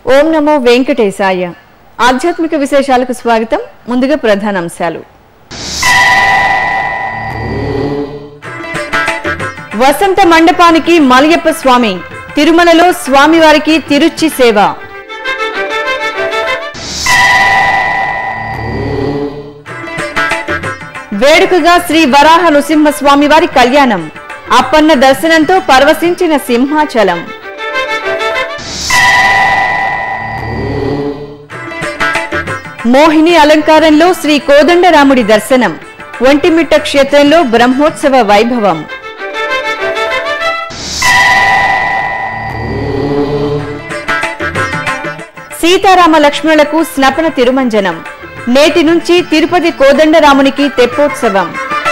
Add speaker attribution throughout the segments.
Speaker 1: ఓం నమో వెంకటేశాయ ఆధ్యాత్మిక విశేషాలకు స్వాగతం ముందుగా ప్రధానాంశాలు వసంత మండపానికి మలయప్ప స్వామి తిరుమలలో స్వామివారికి తిరుచి సేవ వేడుకగా శ్రీ వరాహ నృసింహ స్వామివారి కళ్యాణం అప్పన్న దర్శనంతో పరవశించిన సింహాచలం మోహిని అలంకారంలో శ్రీ కోదండరాముడి దర్శనం ఒంటిమిట్ట క్షేత్రంలో బ్రహ్మోత్సవ వైభవం సీతారామ లక్ష్మణులకు స్నపన తిరుమంజనం నేటి నుంచి తిరుపతి కోదండరామునికి తెప్పోత్సవం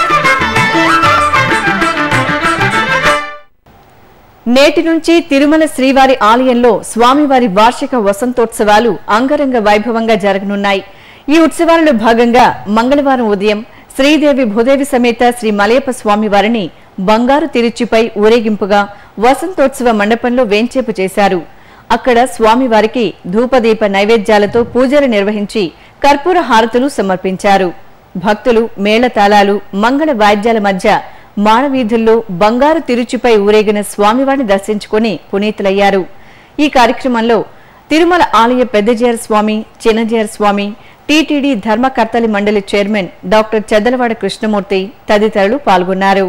Speaker 1: నేటి నుంచి తిరుమల శ్రీవారి ఆలయంలో స్వామివారి వార్షిక వసంతోత్సవాలు అంగరంగ వైభవంగా జరగనున్నాయి ఈ ఉత్సవాలలో భాగంగా మంగళవారం ఉదయం శ్రీదేవి భూదేవి సమేత శ్రీ మలయప్ప స్వామివారిని బంగారు తిరుచిపై ఊరేగింపుగా వసంతోత్సవ మండపంలో వేంచేపు చేశారు అక్కడ స్వామివారికి ధూపదీప నైవేద్యాలతో పూజలు నిర్వహించి కర్పూర హారతులు సమర్పించారు భక్తులు మేళతాళాలు మంగళ వాయిద్యాల మధ్య మానవీధుల్లో బంగారు తిరుచిపై ఊరేగిన స్వామివారిని దర్శించుకుని పునీతులయ్యారు ఈ కార్యక్రమంలో తిరుమల ఆలయ పెద్దజేర స్వామి చిన్నజేర స్వామి టీటీడీ ధర్మకర్తలి మండలి చైర్మన్ డాక్టర్ చెద్దలవాడ కృష్ణమూర్తి తదితరులు పాల్గొన్నారు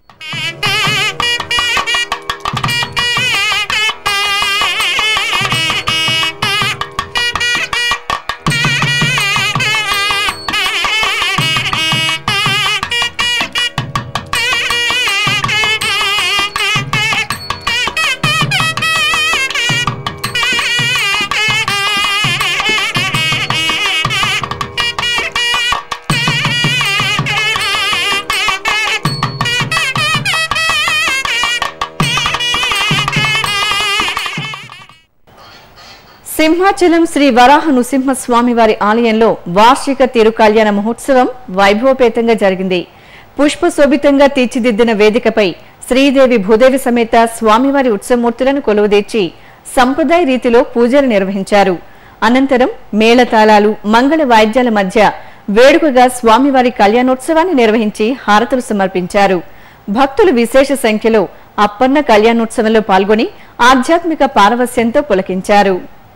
Speaker 1: సింహాచలం శ్రీ వరాహ నృసింహ స్వామివారి ఆలయంలో వార్షిక తిరు కళ్యాణ మహోత్సవం వైభవపేతంగా జరిగింది పుష్ప శోభితంగా తీర్చిదిద్దిన వేదికపై శ్రీదేవి భూదేవి సమేత స్వామివారి ఉత్సవమూర్తులను కొలువుదీర్చి సంప్రదాయ రీతిలో పూజలు నిర్వహించారు అనంతరం మేళతాళాలు మంగళ వాయిద్యాల మధ్య వేడుకగా స్వామివారి కళ్యాణోత్సవాన్ని నిర్వహించి హారతులు సమర్పించారు భక్తులు విశేష సంఖ్యలో అప్పన్న కళ్యాణోత్సవంలో పాల్గొని ఆధ్యాత్మిక పారవస్యంతో పులకించారు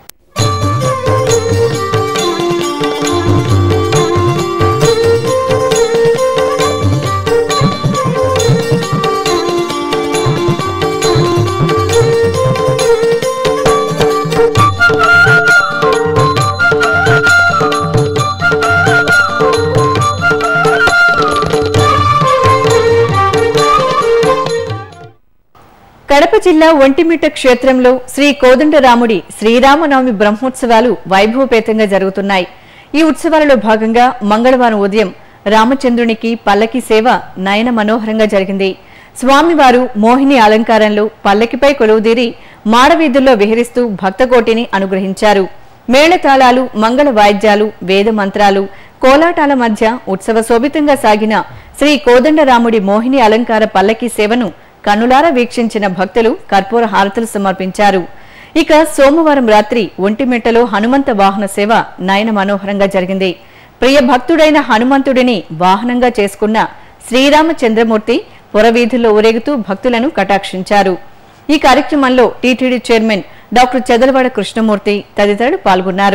Speaker 1: కడప జిల్లా ఒంటిమిట్ట క్షేత్రంలో శ్రీ కోదండరాముడి శ్రీరామనవమి బ్రహ్మోత్సవాలు వైభవపేతంగా జరుగుతున్నాయి ఈ ఉత్సవాలలో భాగంగా మంగళవారం ఉదయం రామచంద్రునికి పల్లకి సేవ నయన మనోహరంగా జరిగింది స్వామివారు మోహిని అలంకారంలో పల్లకిపై కొలువుదీరి మాడవీధుల్లో విహరిస్తూ భక్తకోటిని అనుగ్రహించారు మేళతాళాలు మంగళ వాయిద్యాలు వేద మంత్రాలు కోలాటాల మధ్య ఉత్సవ శోభితంగా సాగిన శ్రీ కోదండరాముడి మోహిని అలంకార పల్లకి సేవను కనులారా వీక్షించిన భక్తులు కర్పూర హారతులు సమర్పించారు ఇక సోమవారం రాత్రి ఒంటిమిట్టలో హనుమంత వాహన సేవ నయన మనోహరంగా జరిగింది ప్రియ భక్తుడైన హనుమంతుడిని వాహనంగా చేసుకున్న శ్రీరామచంద్రమూర్తి పురవీధుల్లో ఊరేగుతూ భక్తులను కటాక్షించారు ఈ కార్యక్రమంలో TTD chairman doctor Chedalavada Krishnamurthy తదితరులు పాల్గొన్నారు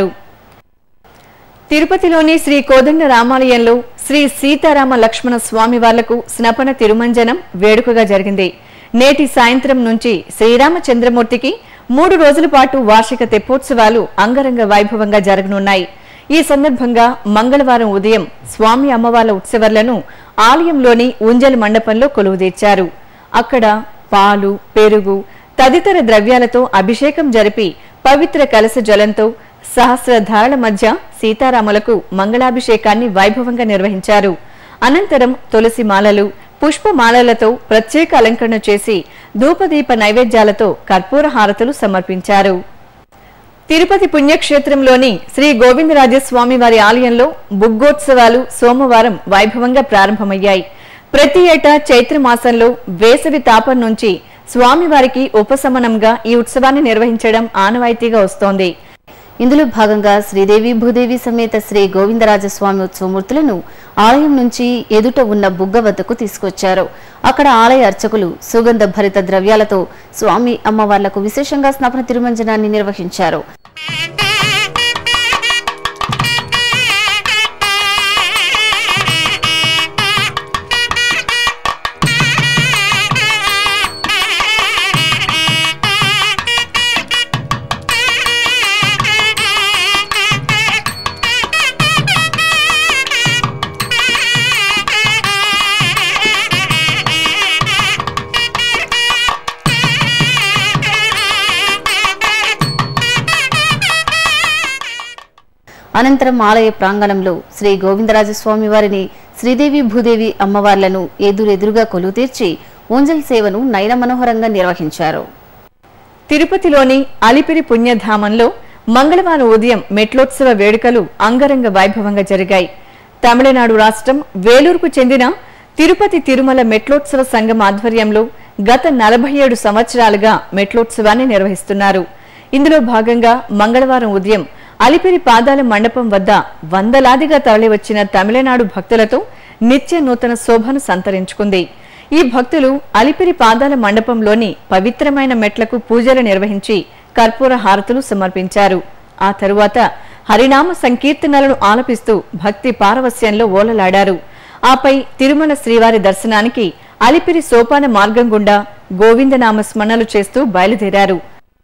Speaker 1: తిరుపతిలోని శ్రీ కోదండ రామాలయంలో శ్రీ సీతారామ లక్ష్మణ స్వామి వార్లకు స్నపన తిరుమంజనం వేడుకగా జరిగింది నేటి సాయంత్రం నుంచి శ్రీరామచంద్రమూర్తికి మూడు రోజుల పాటు వార్షిక తెప్పోత్సవాలు అంగరంగ వైభవంగా జరగనున్నాయి ఈ సందర్భంగా మంగళవారం ఉదయం స్వామి అమ్మవార్ల ఉత్సవాలను ఆలయంలోని ఉంజల్ మండపంలో కొలువుదీర్చారు అక్కడ పాలు పెరుగు తదితర ద్రవ్యాలతో అభిషేకం జరిపి పవిత్ర కలశ జలంతో సహస్రధారల మధ్య సీతారాములకు మంగళాభిషేకాన్ని వైభవంగా నిర్వహించారు అనంతరం తులసి మాలలు పుష్పమాలలతో ప్రత్యేక అలంకరణ చేసి ధూపదీప నైవేద్యాలతో కర్పూర హారతులు సమర్పించారు తిరుపతి పుణ్యక్షేత్రంలోని శ్రీ గోవిందరాజస్వామి వారి ఆలయంలో బుగ్గోత్సవాలు సోమవారం వైభవంగా ప్రారంభమయ్యాయి ప్రతి ఏటా చైత్ర మాసంలో వేసవి తాపం నుంచి స్వామివారికి ఉపశమనంగా ఈ ఉత్సవాన్ని నిర్వహించడం ఆనవాయితీగా వస్తోంది
Speaker 2: ఇందులో భాగంగా శ్రీదేవి భూదేవి సమేత శ్రీ గోవిందరాజస్వామి ఉత్సవమూర్తులను ఆలయం నుంచి ఎదుట ఉన్న బుగ్గ వద్దకు తీసుకొచ్చారు అక్కడ ఆలయ అర్చకులు సుగంధ భరిత ద్రవ్యాలతో స్వామి అమ్మవార్లకు విశేషంగా స్నపన తిరుమంజనాన్ని నిర్వహించారు అనంతరం ఆలయ ప్రాంగణంలో శ్రీ గోవిందరాజస్వామి వారిని శ్రీదేవి భూదేవి అమ్మవార్లను ఎదురెదురుగా కొలువు తీర్చి ఊంజల్ సేవను నయన మనోహరంగా నిర్వహించారు
Speaker 1: తిరుపతిలోని అలిపిరి పుణ్యధామంలో మంగళవారం ఉదయం మెట్లోత్సవ వేడుకలు అంగరంగ వైభవంగా జరిగాయి తమిళనాడు రాష్ట్రం వేలూరుకు చెందిన తిరుపతి తిరుమల మెట్లోత్సవ సంఘం ఆధ్వర్యంలో గత నలభై ఏడు సంవత్సరాలుగా మెట్లోత్సవాన్ని నిర్వహిస్తున్నారు ఇందులో భాగంగా మంగళవారం ఉదయం అలిపిరి పాదాల మండపం వద్ద వందలాదిగా తరలివచ్చిన తమిళనాడు భక్తులతో నిత్య నూతన శోభను సంతరించుకుంది ఈ భక్తులు అలిపిరి పాదాల మండపంలోని పవిత్రమైన మెట్లకు పూజలు నిర్వహించి కర్పూర హారతులు సమర్పించారు ఆ తరువాత హరినామ సంకీర్తనలను ఆలపిస్తూ భక్తి పారవస్యంలో ఓలలాడారు ఆపై తిరుమల శ్రీవారి దర్శనానికి అలిపిరి సోపాన మార్గం గుండా గోవిందనామ స్మరణలు చేస్తూ బయలుదేరారు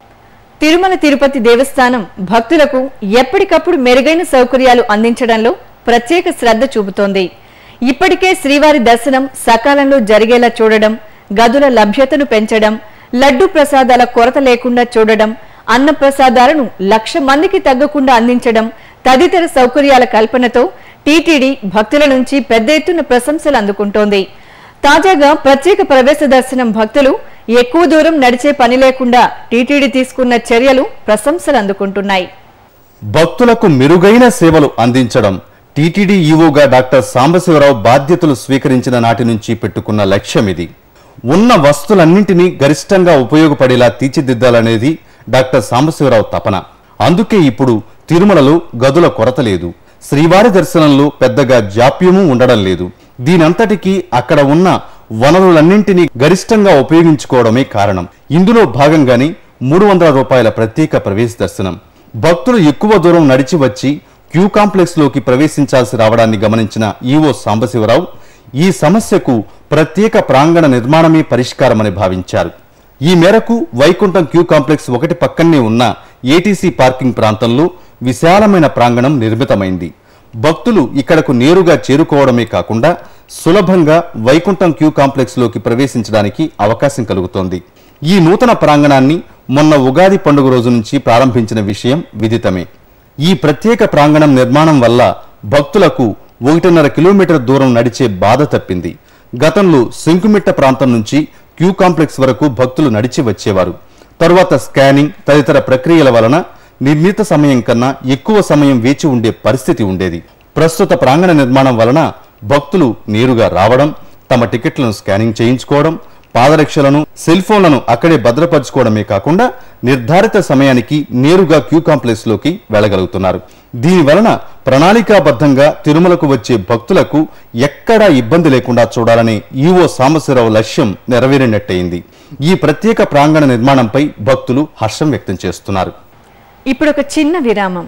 Speaker 1: తిరుమల తిరుపతి దేవస్థానం భక్తులకు ఎప్పటికప్పుడు మెరుగైన సౌకర్యాలు అందించడంలో ప్రత్యేక శ్రద్ధ చూపుతోంది ఇప్పటికే శ్రీవారి దర్శనం సకాలంలో జరిగేలా చూడడం గదుల లభ్యతను పెంచడం లడ్డు ప్రసాదాల కొరత లేకుండా చూడడం అన్న ప్రసాదాలను లక్ష మందికి తగ్గకుండా అందించడం తదితర సౌకర్యాల కల్పనతో టీటీడీ భక్తుల నుంచి పెద్ద ఎత్తున ప్రశంసలు అందుకుంటోంది తాజాగా ప్రత్యేక ప్రవేశ దర్శనం భక్తులు ఎక్కువ దూరం నడిచే పని లేకుండా టీటీడీ తీసుకున్న చర్యలు ప్రశంసలు అందుకుంటున్నాయి
Speaker 3: భక్తులకు మెరుగైన సేవలు అందించడం టీటీడీ ఈవోగా డాక్టర్ సాంబశివరావు బాధ్యతలు స్వీకరించిన నాటి నుంచి పెట్టుకున్న లక్ష్యం ఇది ఉన్న వస్తువులన్నింటినీ గరిష్టంగా ఉపయోగపడేలా తీర్చిదిద్దాలనేది డాక్టర్ సాంబశివరావు తపన అందుకే ఇప్పుడు తిరుమలలో గదుల కొరత లేదు శ్రీవారి దర్శనంలో పెద్దగా జాప్యము ఉండడం లేదు దీనంతటికీ అక్కడ ఉన్న వనరులన్నింటినీ గరిష్టంగా ఉపయోగించుకోవడమే కారణం ఇందులో భాగంగానే మూడు వందల రూపాయల ప్రత్యేక ప్రవేశ దర్శనం భక్తులు ఎక్కువ దూరం నడిచి వచ్చి క్యూ కాంప్లెక్స్ లోకి ప్రవేశించాల్సి రావడాన్ని గమనించిన ఈవో సాంబశివరావు ఈ సమస్యకు ప్రత్యేక ప్రాంగణ నిర్మాణమే పరిష్కారమని భావించారు ఈ మేరకు వైకుంఠం క్యూ కాంప్లెక్స్ ఒకటి పక్కనే ఉన్న ఏటీసీ పార్కింగ్ ప్రాంతంలో విశాలమైన ప్రాంగణం నిర్మితమైంది భక్తులు ఇక్కడకు నేరుగా చేరుకోవడమే కాకుండా సులభంగా వైకుంఠం క్యూ కాంప్లెక్స్ లోకి ప్రవేశించడానికి అవకాశం కలుగుతోంది ఈ నూతన ప్రాంగణాన్ని మొన్న ఉగాది పండుగ రోజు నుంచి ప్రారంభించిన విషయం విదితమే ఈ ప్రత్యేక ప్రాంగణం నిర్మాణం వల్ల భక్తులకు ఒకటిన్నర కిలోమీటర్ దూరం నడిచే బాధ తప్పింది గతంలో శంకుమిట్ట ప్రాంతం నుంచి క్యూ కాంప్లెక్స్ వరకు భక్తులు నడిచి వచ్చేవారు తరువాత స్కానింగ్ తదితర ప్రక్రియల వలన నిర్ణీత సమయం కన్నా ఎక్కువ సమయం వేచి ఉండే పరిస్థితి ఉండేది ప్రస్తుత ప్రాంగణ నిర్మాణం వలన భక్తులు నేరుగా రావడం తమ టికెట్లను స్కానింగ్ చేయించుకోవడం పాదరక్షలను సెల్ ఫోన్లను అక్కడే భద్రపరచుకోవడమే కాకుండా నిర్ధారిత సమయానికి నేరుగా క్యూ కాంప్లెక్స్ లోకి వెళ్లగలుగుతున్నారు దీని వలన ప్రణాళికాబద్ధంగా తిరుమలకు వచ్చే భక్తులకు ఎక్కడా ఇబ్బంది లేకుండా చూడాలనే ఈవో సాంబశివరావు లక్ష్యం నెరవేరినట్టయింది ఈ ప్రత్యేక ప్రాంగణ నిర్మాణంపై భక్తులు హర్షం వ్యక్తం చేస్తున్నారు
Speaker 1: ఇప్పుడు ఒక చిన్న విరామం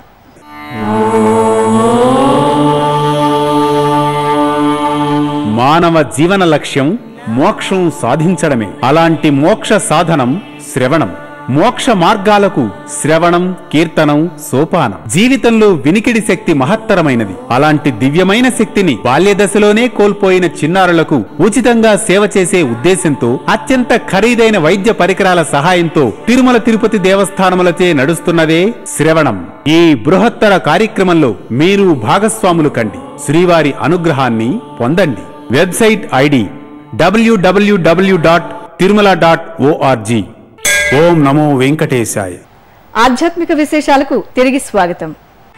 Speaker 4: మానవ జీవన లక్ష్యం మోక్షం సాధించడమే అలాంటి మోక్ష సాధనం శ్రవణం మోక్ష మార్గాలకు శ్రవణం కీర్తనం సోపానం జీవితంలో వినికిడి శక్తి మహత్తరమైనది అలాంటి దివ్యమైన శక్తిని బాల్య దశలోనే కోల్పోయిన చిన్నారులకు ఉచితంగా సేవ చేసే ఉద్దేశంతో అత్యంత ఖరీదైన వైద్య పరికరాల సహాయంతో తిరుమల తిరుపతి దేవస్థానములచే నడుస్తున్నదే శ్రవణం ఈ బృహత్తర కార్యక్రమంలో మీరు భాగస్వాములు కండి శ్రీవారి అనుగ్రహాన్ని పొందండి website ID WWW dot Tirumala dot ORG ఓం నమో వెంకటేశాయ
Speaker 1: ఆధ్యాత్మిక విశేషాలకు తిరిగి స్వాగతం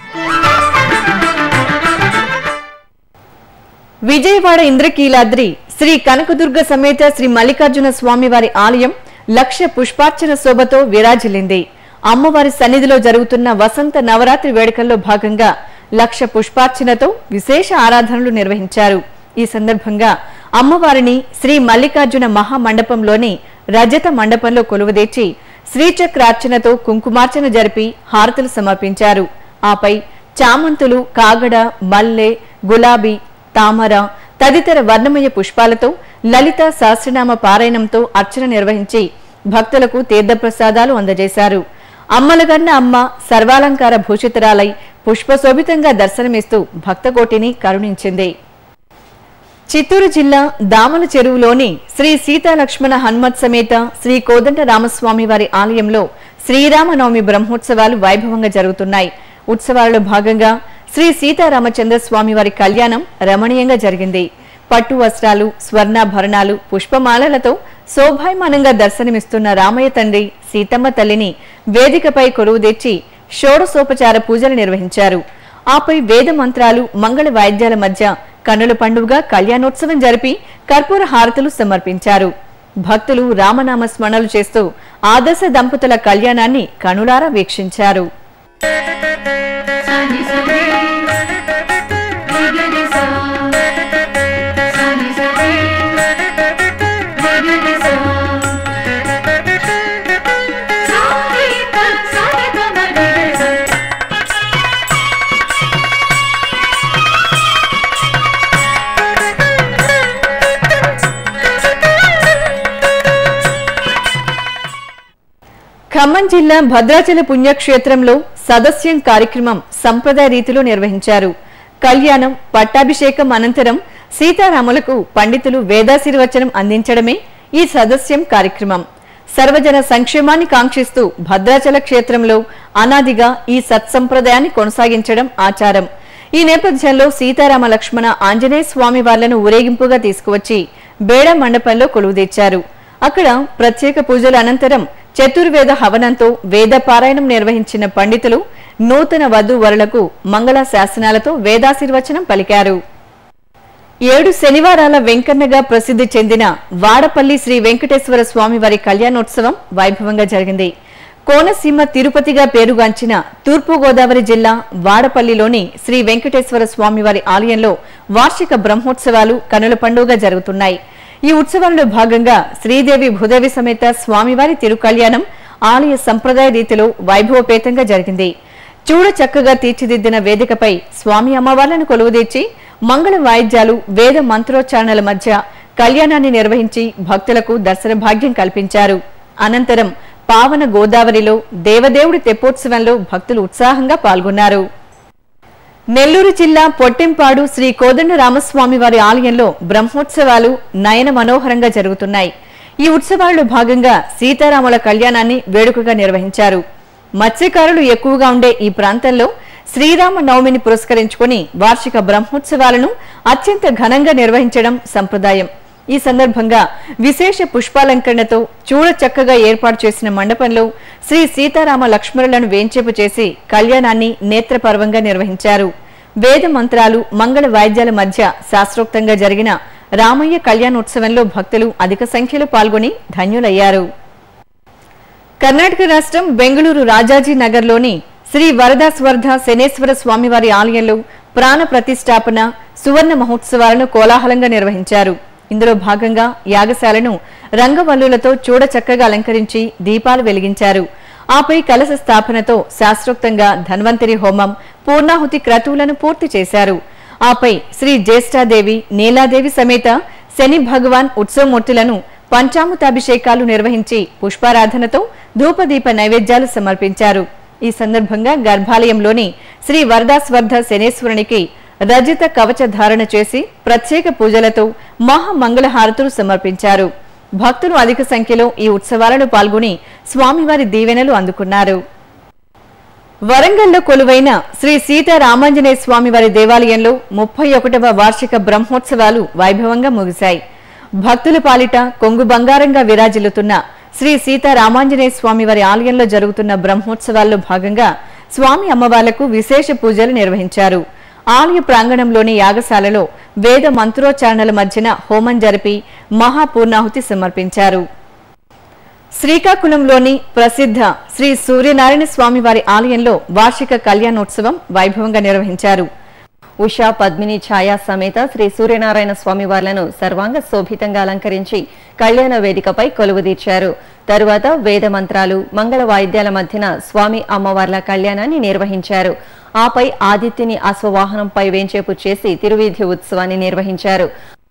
Speaker 1: విజయవాడ ఇంద్రకీలాద్రి శ్రీ కనకదుర్గ సమేత శ్రీ మల్లికార్జున స్వామివారి ఆలయం లక్ష పుష్పార్చన శోభతో విరాజిల్లింది అమ్మవారి సన్నిధిలో జరుగుతున్న వసంత నవరాత్రి వేడుకల్లో భాగంగా లక్ష పుష్పార్చనతో విశేష ఆరాధనలు నిర్వహించారు ఈ సందర్భంగా అమ్మవారిని శ్రీ మల్లికార్జున మహామండపంలోని రజత మండపంలో కొలువుదీర్చి శ్రీచక్రార్చనతో కుంకుమార్చన జరిపి హారతులు సమర్పించారు ఆపై చామంతులు కాగడ మల్లె గులాబీ తామర తదితర వర్ణమయ పుష్పాలతో లలిత సహస్రనామ పారాయణంతో అర్చన నిర్వహించి భక్తులకు తీర్థప్రసాదాలు అందజేశారు అమ్మలగన్న అమ్మ సర్వాలంకార భూషితురాలై పుష్పశోభితంగా దర్శనమిస్తూ భక్తకోటిని కరుణించింది చిత్తూరు జిల్లా దామల చెరువులోని శ్రీ సీతాలక్ష్మణ హనుమత్ సమేత శ్రీ కోదండ రామస్వామి వారి ఆలయంలో శ్రీరామనవమి బ్రహ్మోత్సవాలు వైభవంగా జరుగుతున్నాయి ఉత్సవాలలో భాగంగా శ్రీ సీతారామచంద్ర స్వామి వారి కళ్యాణం రమణీయంగా జరిగింది పట్టు వస్త్రాలు స్వర్ణాభరణాలు పుష్పమాలలతో శోభాయమానంగా దర్శనమిస్తున్న రామయ్య తండ్రి సీతమ్మ తల్లిని వేదికపై కొలువు తెచ్చి షోడసోపచార పూజలు నిర్వహించారు ఆపై వేద మంత్రాలు మంగళ వాయిద్యాల మధ్య కన్నుల పండుగ కళ్యాణోత్సవం జరిపి కర్పూర హారతులు సమర్పించారు భక్తులు రామనామ స్మరణలు చేస్తూ ఆదర్శ దంపతుల కళ్యాణాన్ని కనులారా వీక్షించారు
Speaker 5: Sunny, sunny, Nigga sa. Sunny, sunny, Nigga sa. Sunny, sunny, Nigga sa.
Speaker 1: Khammam జిల్లా భద్రాచల పుణ్యక్షేత్రంలో సదస్యం కార్యక్రమం సంప్రదాయ రీతిలో నిర్వహించారు కళ్యాణం పట్టాభిషేకం అనంతరం సీతారాములకు పండితులు వేదాశీర్వచనం అందించడమే ఈ సదస్యం కార్యక్రమం సర్వజన సంక్షేమాన్ని కాంక్షిస్తూ భద్రాచల క్షేత్రంలో అనాదిగా ఈ సత్సంప్రదాయాన్ని కొనసాగించడం ఆచారం ఈ నేపథ్యంలో సీతారామ లక్ష్మణ ఆంజనేయ స్వామి వార్లను ఊరేగింపుగా తీసుకువచ్చి బేడ మండపంలో కొలువుదీర్చారు అక్కడ ప్రత్యేక పూజల అనంతరం చతుర్వేద హవనంతో వేద పారాయణం నిర్వహించిన పండితులు నూతన వధు వరులకు మంగళ శాసనాలతో వేదాశీర్వచనం పలికారు ఏడు శనివారాల వెంకన్నగా ప్రసిద్ధి చెందిన వాడపల్లి శ్రీ వెంకటేశ్వర స్వామి వారి కళ్యాణోత్సవం వైభవంగా జరిగింది కోనసీమ తిరుపతిగా పేరుగాంచిన తూర్పు గోదావరి జిల్లా వాడపల్లిలోని శ్రీ వెంకటేశ్వర స్వామి వారి ఆలయంలో వార్షిక బ్రహ్మోత్సవాలు కనుల పండుగ జరుగుతున్నాయి ఈ ఉత్సవంలో భాగంగా శ్రీదేవి భూదేవి సమేత స్వామివారి తిరుకళ్యాణం ఆలయ సంప్రదాయ రీతిలో వైభవపేతంగా జరిగింది చూడ చక్కగా తీర్చిదిద్దిన వేదికపై స్వామి అమ్మవార్లను కొలువుదీర్చి మంగళ వాయిద్యాలు వేద మంత్రోచ్చారణల మధ్య కళ్యాణాన్ని నిర్వహించి భక్తులకు దర్శన భాగ్యం కల్పించారు అనంతరం పావన గోదావరిలో దేవదేవుడి తెప్పోత్సవంలో భక్తులు ఉత్సాహంగా పాల్గొన్నారు నెల్లూరు జిల్లా పొట్టెంపాడు శ్రీ కోదండ రామస్వామి వారి ఆలయంలో బ్రహ్మోత్సవాలు నయన మనోహరంగా జరుగుతున్నాయి ఈ ఉత్సవాల్లో భాగంగా సీతారాముల కళ్యాణాన్ని వేడుకగా నిర్వహించారు మత్స్యకారులు ఎక్కువగా ఉండే ఈ ప్రాంతంలో శ్రీరామ నవమిని పురస్కరించుకుని వార్షిక బ్రహ్మోత్సవాలను అత్యంత ఘనంగా నిర్వహించడం సంప్రదాయం ఈ సందర్భంగా విశేష పుష్పాలంకరణతో చూడ చక్కగా ఏర్పాటు చేసిన మండపంలో శ్రీ సీతారామ లక్ష్మణులను వేంచేపు చేసి కళ్యాణాన్ని నేత్రపర్వంగా నిర్వహించారు వేద మంత్రాలు మంగళ వాయిద్యాల మధ్య శాస్త్రోక్తంగా జరిగిన రామయ్య కళ్యాణోత్సవంలో భక్తులు అధిక సంఖ్యలో పాల్గొని ధన్యులయ్యారు కర్ణాటక రాష్ట్రం బెంగళూరు రాజాజీ నగర్లోని శ్రీ వరదాస్వర్ధ శనేశ్వర స్వామివారి ఆలయంలో ప్రాణ ప్రతిష్టాపన సువర్ణ మహోత్సవాలను కోలాహలంగా నిర్వహించారు ఇందులో భాగంగా యాగశాలను రంగవల్లులతో చూడచక్కగా అలంకరించి దీపాలు వెలిగించారు ఆపై కలశ స్థాపనతో శాస్త్రోక్తంగా ధన్వంతరి హోమం పూర్ణాహుతి క్రతువులను పూర్తి చేశారు ఆపై శ్రీ జ్యేష్ఠాదేవి నీలాదేవి సమేత శని భగవాన్ ఉత్సవమూర్తులను పంచామృతాభిషేకాలు నిర్వహించి పుష్పారాధనతో ధూపదీప నైవేద్యాలు సమర్పించారు ఈ సందర్భంగా గర్భాలయంలోని శ్రీ వరదాస్వర్ధ శనేశ్వరునికి రజిత కవచ ధారణ చేసి ప్రత్యేక పూజలతో మహామంగళహారతులు సమర్పించారు భక్తులు అధిక సంఖ్యలో ఈ ఉత్సవాలలో పాల్గొని స్వామివారి దీవెనలు అందుకున్నారు వరంగల్లో కొలువైన శ్రీ సీతారామాంజనేయ స్వామి వారి దేవాలయంలో ముప్పై ఒకటవ వార్షిక బ్రహ్మోత్సవాలు వైభవంగా ముగిశాయి భక్తుల పాలిట కొంగు బంగారంగా విరాజిల్లుతున్న శ్రీ సీతారామాంజనేయ స్వామి వారి ఆలయంలో జరుగుతున్న బ్రహ్మోత్సవాల్లో భాగంగా స్వామి అమ్మవార్లకు విశేష పూజలు నిర్వహించారు ఆలయ ప్రాంగణంలోని యాగశాలలో వేద మంత్రోచ్చారణల మధ్యన హోమం జరిపి మహాపూర్ణాహుతి సమర్పించారు శ్రీకాకుళంలోని ప్రసిద్ధ శ్రీ సూర్యనారాయణ స్వామి వారి ఆలయంలో వార్షిక కళ్యాణోత్సవం వైభవంగా నిర్వహించారు
Speaker 6: ఉషా పద్మిని ఛాయా సమేత శ్రీ సూర్యనారాయణ స్వామి వార్లను సర్వాంగ శోభితంగా అలంకరించి కళ్యాణ వేదికపై కొలువుదీర్చారు తరువాత వేద మంత్రాలు మంగళ వాయిద్యాల మధ్యన స్వామి అమ్మవార్ల కళ్యాణాన్ని నిర్వహించారు ఆపై ఆదిత్యుని అశ్వవాహనంపై వేంచేపు చేసి తిరువీధి ఉత్సవాన్ని నిర్వహించారు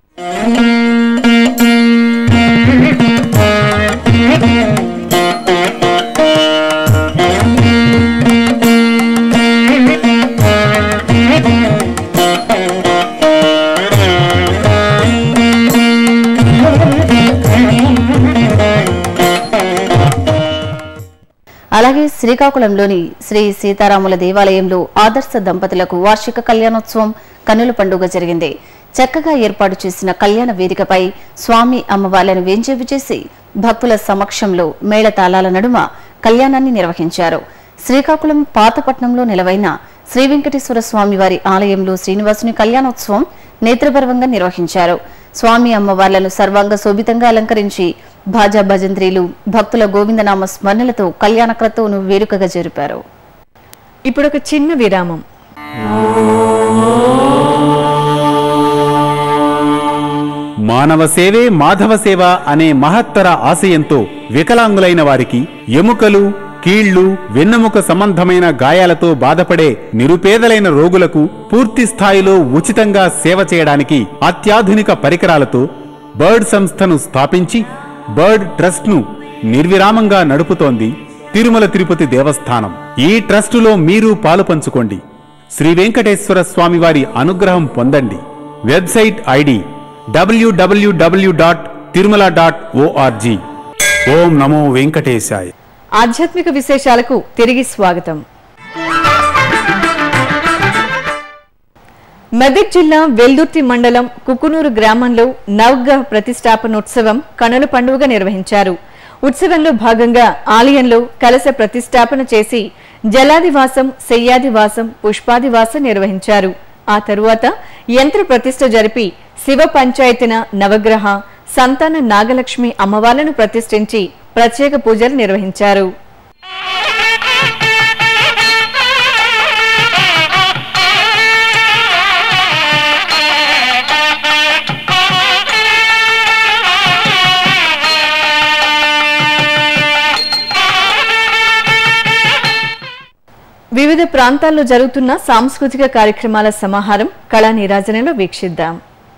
Speaker 2: అలాగే శ్రీకాకుళంలోని శ్రీ సీతారాముల దేవాలయంలో ఆదర్శ దంపతులకు వార్షిక కళ్యాణోత్సవం కన్నుల పండుగ జరిగింది చక్కగా ఏర్పాటు చేసిన కళ్యాణ వేదికపై స్వామి అమ్మవార్లను వేంచేపు చేసి భక్తుల సమక్షంలో మేళతాళాల నడుమ కళ్యాణాన్ని నిర్వహించారు శ్రీకాకుళం పాతపట్నంలో నిలవైన శ్రీ వెంకటేశ్వర స్వామి వారి ఆలయంలో శ్రీనివాసుని కళ్యాణోత్సవం నేత్రపర్వంగా నిర్వహించారు స్వామి అమ్మవార్లను సర్వాంగ శోభితంగా అలంకరించి భాజా భజంత్రీలు భక్తుల గోవిందనామ స్మరణలతో కళ్యాణ క్రతువును వేడుకగా జరిపారు
Speaker 1: ఇప్పుడు ఒక చిన్న విరామం
Speaker 4: మానవ సేవే మాధవ సేవ అనే మహత్తర ఆశయంతో వికలాంగులైన వారికి ఎముకలు కీళ్లు వెన్నెముక సంబంధమైన గాయాలతో బాధపడే నిరుపేదలైన రోగులకు పూర్తి స్థాయిలో ఉచితంగా సేవ చేయడానికి అత్యాధునిక పరికరాలతో బర్డ్ సంస్థను స్థాపించి బర్డ్ ట్రస్ట్ను నిర్విరామంగా నడుపుతోంది తిరుమల తిరుపతి దేవస్థానం ఈ ట్రస్టులో మీరు పాలు పంచుకోండి శ్రీ వెంకటేశ్వర స్వామివారి అనుగ్రహం పొందండి website ID WWW dot Tirumala dot ORG ఓం నమో వెంకటేశాయ
Speaker 1: ఆధ్యాత్మిక విశేషాలకు తిరిగి స్వాగతం మెదక్ జిల్లా వెల్దుర్తి మండలం కుకునూరు గ్రామంలో నవగ్రహ ప్రతిష్టాపనోత్సవం కనుల పండుగ నిర్వహించారు ఉత్సవంలో భాగంగా ఆలయంలో కలశ ప్రతిష్టాపన చేసి జలాదివాసం శయ్యాదివాసం పుష్పాదివాసం నిర్వహించారు ఆ తరువాత యంత్ర ప్రతిష్ఠ జరిపి శివ పంచాయతీన నవగ్రహ సంతాన నాగలక్ష్మి అమ్మవార్లను ప్రతిష్ఠించి ప్రత్యేక పూజలు నిర్వహించారు వివిధ ప్రాంతాల్లో జరుగుతున్న సాంస్కృతిక కార్యక్రమాల సమాహారం కళా నీరాజనంలో వీక్షిద్దాం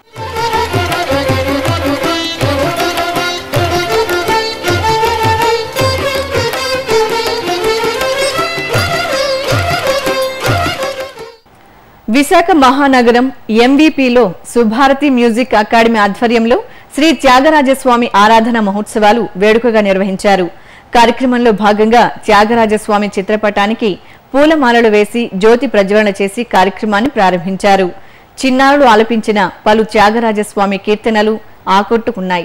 Speaker 1: విశాఖ మహానగరం ఎంవీపీలో సుభారతి మ్యూజిక్ అకాడమీ ఆధ్వర్యంలో శ్రీ త్యాగరాజస్వామి ఆరాధన మహోత్సవాలు వేడుకగా నిర్వహించారు కార్యక్రమంలో భాగంగా త్యాగరాజస్వామి చిత్రపటానికి పూలమాలలు వేసి జ్యోతి ప్రజ్వలన చేసి కార్యక్రమాన్ని ప్రారంభించారు చిన్నారులు ఆలపించిన పలు త్యాగరాజస్వామి కీర్తనలు ఆకట్టుకున్నాయి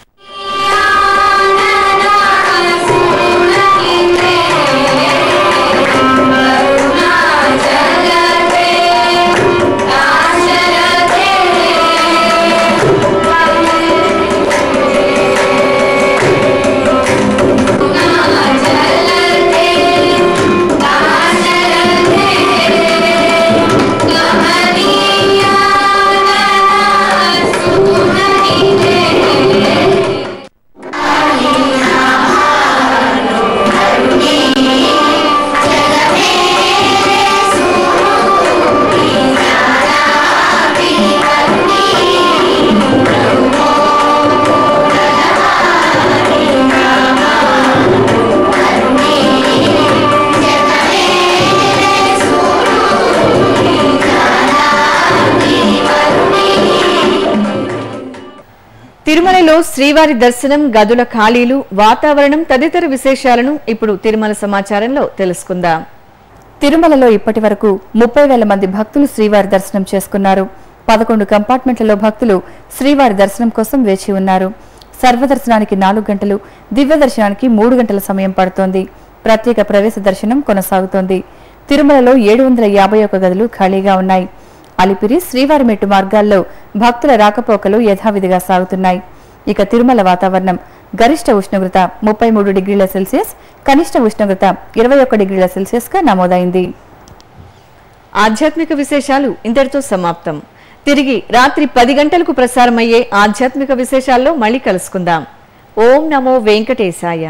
Speaker 1: తిరుమలలో శ్రీవారి దర్శనం గదుల ఖాళీలు వాతావరణం తదితర విశేషాలను ఇప్పుడు తిరుమల సమాచారంలో తెలుసుకుందాం
Speaker 7: తిరుమలలో ఇప్పటి వరకు ముప్పై వేల మంది భక్తులు శ్రీవారి దర్శనం చేసుకున్నారు పదకొండు కంపార్ట్మెంట్లలో భక్తులు శ్రీవారి దర్శనం కోసం వేచి ఉన్నారు సర్వదర్శనానికి నాలుగు గంటలు దివ్య దర్శనానికి మూడు గంటల సమయం పడుతోంది ప్రత్యేక ప్రవేశ దర్శనం కొనసాగుతోంది తిరుమలలో ఏడు వందల యాభై ఒక గదులు ఖాళీగా ఉన్నాయి అలిపిరి శ్రీవారి మెట్టు మార్గాల్లో భక్తుల రాకపోకలు యథావిధిగా సాగుతున్నాయి ఇక తిరుమల వాతావరణం గరిష్ట ఉష్ణోగ్రత ముప్పై మూడు డిగ్రీల సెల్సియస్ కనిష్ట ఉష్ణోగ్రత ఇరవై ఒక్క డిగ్రీల సెల్సియస్ గా నమోదైంది
Speaker 1: ఆధ్యాత్మిక విశేషాలు ఇంతటితో సమాప్తం తిరిగి రాత్రి పది గంటలకు ప్రసారమయ్యే ఆధ్యాత్మిక విశేషాల్లో మళ్ళీ కలుసుకుందాం ఓం నమో వెంకటేశాయ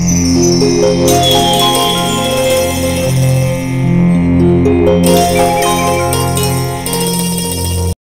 Speaker 5: Thank you.